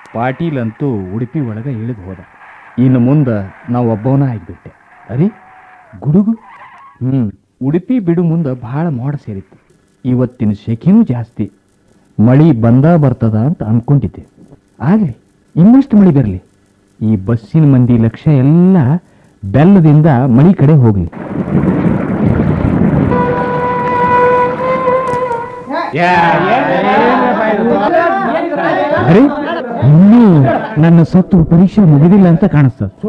ಪಾಟೀಲ್ ಅಂತೂ ಉಡುಪಿ ಒಳಗೆ ಇಳಿದು ಹೋದ ಇನ್ನು ಮುಂದೆ ನಾವು ಒಬ್ಬವನ ಆಗಿಬಿಟ್ಟೆ ಅರಿ ಗುಡುಗು ಹ್ಞೂ ಉಡುಪಿ ಬಿಡು ಮುಂದೆ ಭಾಳ ಮೋಡ ಸೇರಿತ್ತು ಇವತ್ತಿನ ಶೆಕೆನೂ ಜಾಸ್ತಿ ಮಳಿ ಬಂದ ಬರ್ತದ ಅಂತ ಅನ್ಕೊಂಡಿದ್ದೆ ಆಗಲಿ ಇನ್ನಷ್ಟು ಮಳಿ ಬರಲಿ ಈ ಬಸ್ಸಿನ ಮಂದಿ ಲಕ್ಷ್ಯ ಎಲ್ಲ ಬೆಲ್ಲದಿಂದ ಮಳಿ ಕಡೆ ಹೋಗಲಿ ಅರೆ ಇನ್ನೂ ನನ್ನ ಸತ್ತು ಪರೀಕ್ಷೆ ಮುಗಿದಿಲ್ಲ ಅಂತ ಕಾಣಿಸ್ತದೆ